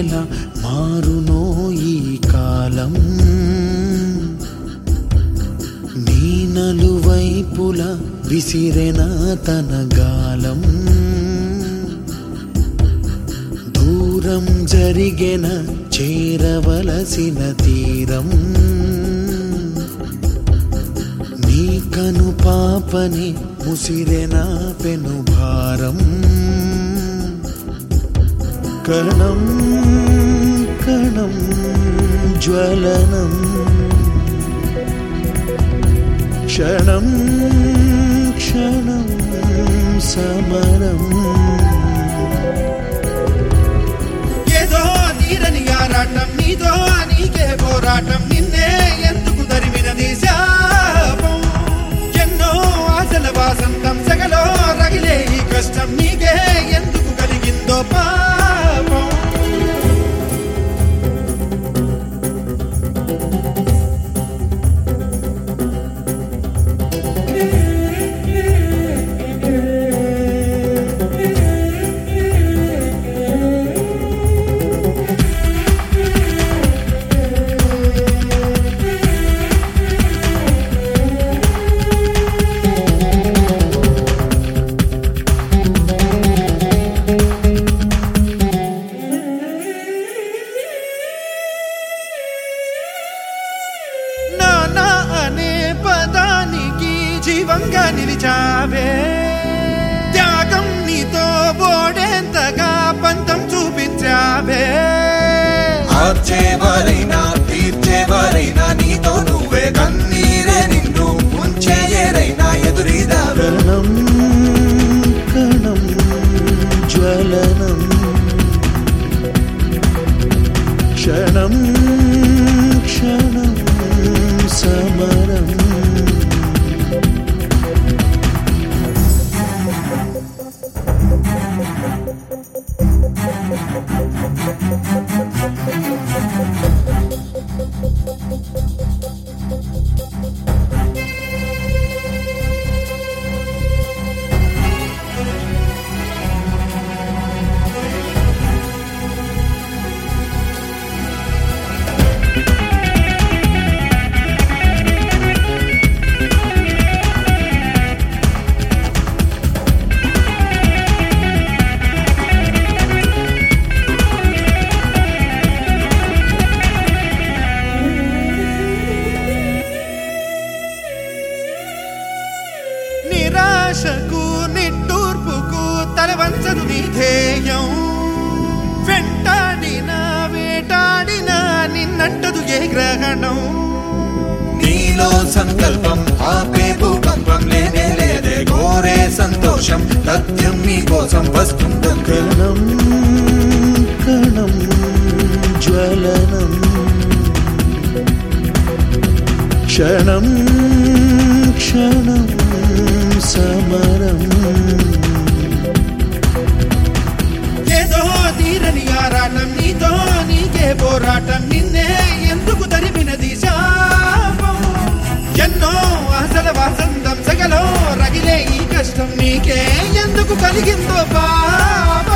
ఎలా మారునో ఈ కాలం నీ నలువైపుల విసిరెన తన గాలం దూరం జరిగెన చేరవలసిన తీరం నీ కను పాపని ముసిరెన పెను భారం కణం కణం జ్వలనం క్షణం క్షణం సమరం ఏదో నీరని ఆరాటం నీతో నీకే పోరాటం నిన్నే ఎందుకు తరిమినది శాపం ఎన్నో ఆశల వాసంతం సగలో రగిలే ఈ కష్టం నీకే ఎందుకు కలిగిందో పాపం నానా అనే పదానికి జీవంగా నిలిచావే త్యాగం నీతో ఓడేంతగా పంతం చూపించావే ఆర్చేవారైనా తీర్చేవారైనా నీతో నువ్వే కన్నీరే నిన్ను ముంచేయరైనా ఎదురీదావే కణం కణం జ్వలనం క్షణం క్షణం సమరం నిరాశకు నిట్టూర్పుకు తలవంచదు నీ ధ్యేయం వెంటాడిన వేటాడిన నిన్నంటదు ఏ గ్రహణం నీలో సంకల్పం ఆపే భూకంపం లేనే లేదే కోరే సంతోషం సత్యం నీ కోసం వస్తుందో కణం కణం జ్వలనం క్షణం క్షణం సమరం ఏదో తీరని ఆరాటం నీతో నీకే పోరాటం నిన్నే ఎందుకు తరిమినది శాపం ఎన్నో ఆశల వాసంతం సగలో రగిలే ఈ కష్టం నీకే ఎందుకు కలిగిందో పాపం